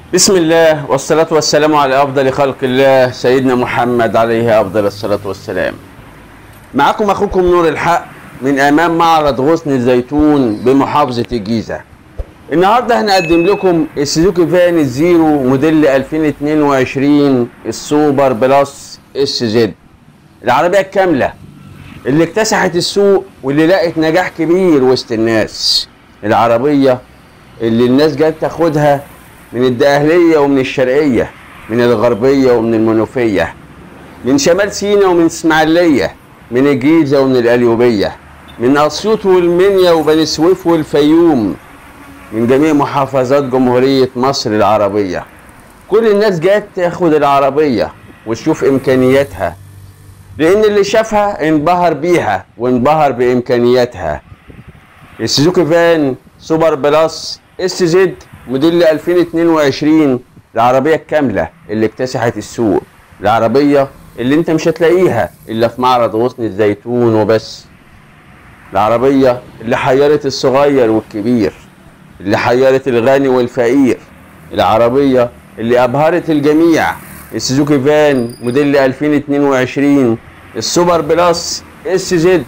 بسم الله والصلاة والسلام على أفضل خلق الله سيدنا محمد عليه أفضل الصلاة والسلام معكم أخوكم نور الحق من أمام معرض غصن الزيتون بمحافظة الجيزة النهاردة هنقدم لكم السوزوكي فان الزيرو موديل 2022 السوبر بلس اس زد العربية الكاملة اللي اكتسحت السوق واللي لقت نجاح كبير وسط الناس العربية اللي الناس جت تاخدها من الدقهلية ومن الشرقية من الغربية ومن المنوفية من شمال سينا ومن اسماعيلية من الجيزة ومن القليوبية من أسيوط والمنيا وبني سويف والفيوم من جميع محافظات جمهورية مصر العربية كل الناس جت تاخد العربية وتشوف إمكانياتها لأن اللي شافها انبهر بيها وانبهر بإمكانياتها السوزوكي فان سوبر بلس اس زد موديل 2022 العربية الكاملة اللي اكتسحت السوق العربية اللي انت مش هتلاقيها الا في معرض غصن الزيتون وبس العربية اللي حيرت الصغير والكبير اللي حيرت الغني والفقير العربية اللي أبهرت الجميع السوزوكي فان موديل 2022 السوبر بلس اس زد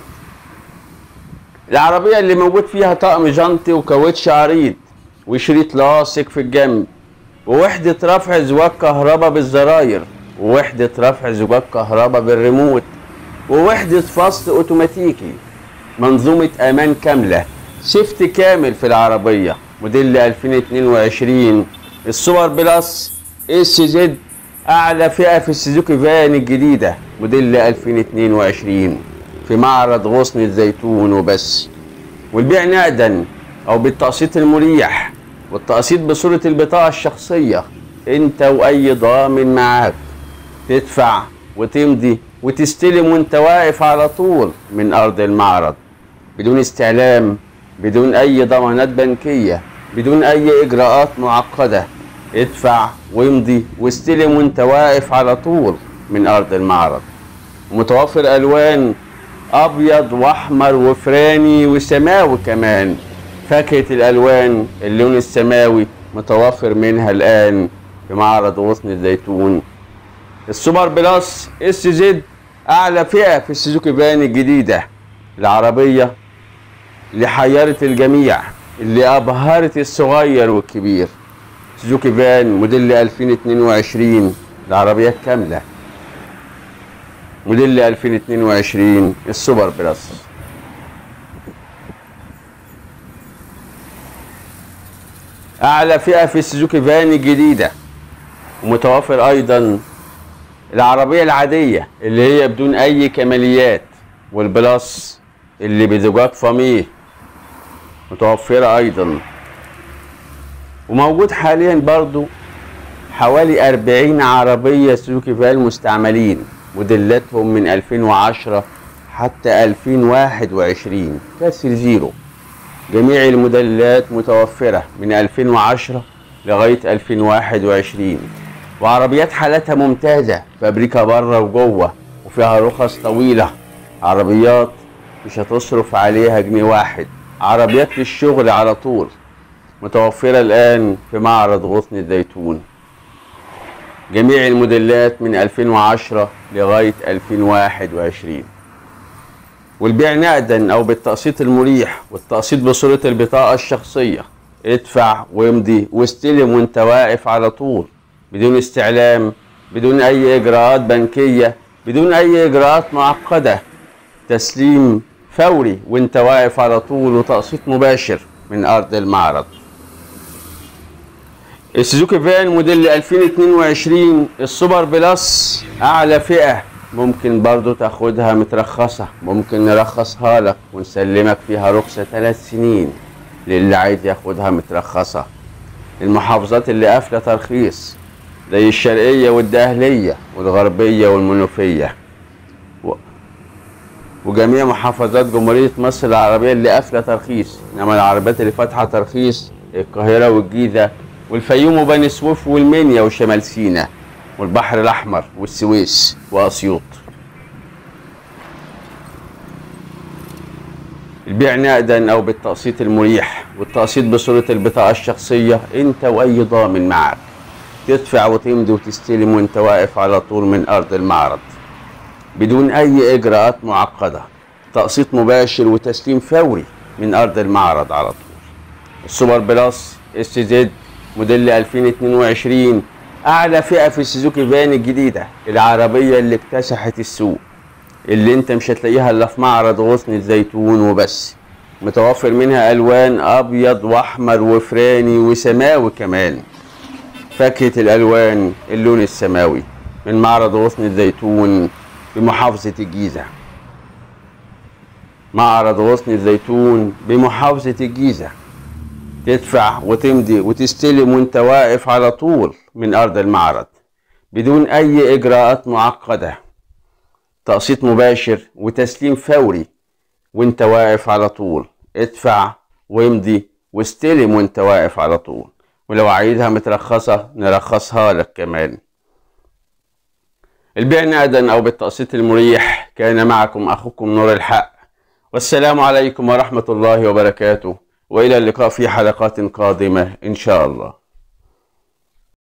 العربية اللي موجود فيها طقم جنطي وكاوتش عريض وشريط لاصق في الجنب ووحدة رفع زجاج كهرباء بالزراير ووحدة رفع زجاج كهرباء بالريموت ووحدة فصل اوتوماتيكي منظومة امان كاملة شيفت كامل في العربية موديل 2022 السوبر بلس اس زد اعلى فئة في السوزوكي فان الجديدة موديل 2022 في معرض غصن الزيتون وبس والبيع نقدا او بالتقسيط المريح والتقسيط بصورة البطاقة الشخصية انت واي ضامن معاك تدفع وتمضي وتستلم وانت واقف على طول من ارض المعرض بدون استعلام بدون اي ضمانات بنكية بدون اي اجراءات معقدة ادفع وامضي واستلم وانت واقف على طول من ارض المعرض متوفر الوان ابيض واحمر وفراني وسماوي كمان فاكهة الألوان اللون السماوي متوفر منها الآن في معرض غصن الزيتون السوبر بلس اس زد أعلى فئة في السوزوكي فان الجديدة العربية اللي حيرت الجميع اللي أبهرت الصغير والكبير سوزوكي فان موديل 2022 العربية الكاملة موديل 2022 السوبر بلس اعلى فئه في السوزوكي فان الجديده ومتوفر ايضا العربيه العاديه اللي هي بدون اي كماليات والبلس اللي بزجاج فاميه متوفره ايضا وموجود حاليا برضو حوالي 40 عربيه سوزوكي فان مستعملين موديلاتهم من 2010 حتى 2021 كسر زيرو جميع الموديلات متوفرة من 2010 لغاية 2021 وعربيات حالتها ممتازة فابريكا بره وجوه وفيها رخص طويلة عربيات مش هتصرف عليها جنيه واحد عربيات للشغل على طول متوفرة الآن في معرض غصن الزيتون جميع الموديلات من 2010 لغاية 2021 والبيع نقدا او بالتقسيط المريح والتقسيط بصورة البطاقة الشخصية ادفع وامضي واستلم وانت واقف على طول بدون استعلام بدون اي اجراءات بنكية بدون اي اجراءات معقدة تسليم فوري وانت واقف على طول وتقسيط مباشر من ارض المعرض السوزوكي فان موديل 2022 السوبر بلس اعلى فئة ممكن برضو تاخدها مترخصة ممكن نرخصها لك ونسلمك فيها رخصة ثلاث سنين للي عايز ياخدها مترخصة المحافظات اللي قافلة ترخيص زي الشرقية والدهلية والغربية والمنوفية و... وجميع محافظات جمهورية مصر العربية اللي قافلة ترخيص إنما العربيات اللي فاتحة ترخيص القاهرة والجيزة والفيوم وبني سويف والمنيا وشمال سيناء والبحر الأحمر والسويس وأسيوط البيع نقدا أو بالتقسيط المريح والتقسيط بصورة البطاقة الشخصية أنت وأي ضامن معك تدفع وتمضي وتستلم وانت واقف على طول من ارض المعرض بدون اي اجراءات معقده تقسيط مباشر وتسليم فوري من ارض المعرض على طول السوبر بلس اس زد موديل 2022 اعلى فئه في السوزوكي فان الجديده العربيه اللي اكتسحت السوق اللي انت مش هتلاقيها الا في معرض غصن الزيتون وبس متوفر منها الوان ابيض واحمر وفراني وسماوي كمان فاكهه الالوان اللون السماوي من معرض غصن الزيتون بمحافظه الجيزه معرض غصن الزيتون بمحافظه الجيزه تدفع وتمضي وتستلم وانت واقف على طول من ارض المعرض بدون اي اجراءات معقده تقسيط مباشر وتسليم فوري وانت واقف على طول ادفع وامضي واستلم وانت واقف على طول ولو عايزها مترخصة نرخصها لك كمان البيع نقدا او بالتقسيط المريح كان معكم اخوكم نور الحق والسلام عليكم ورحمة الله وبركاته والى اللقاء في حلقات قادمة ان شاء الله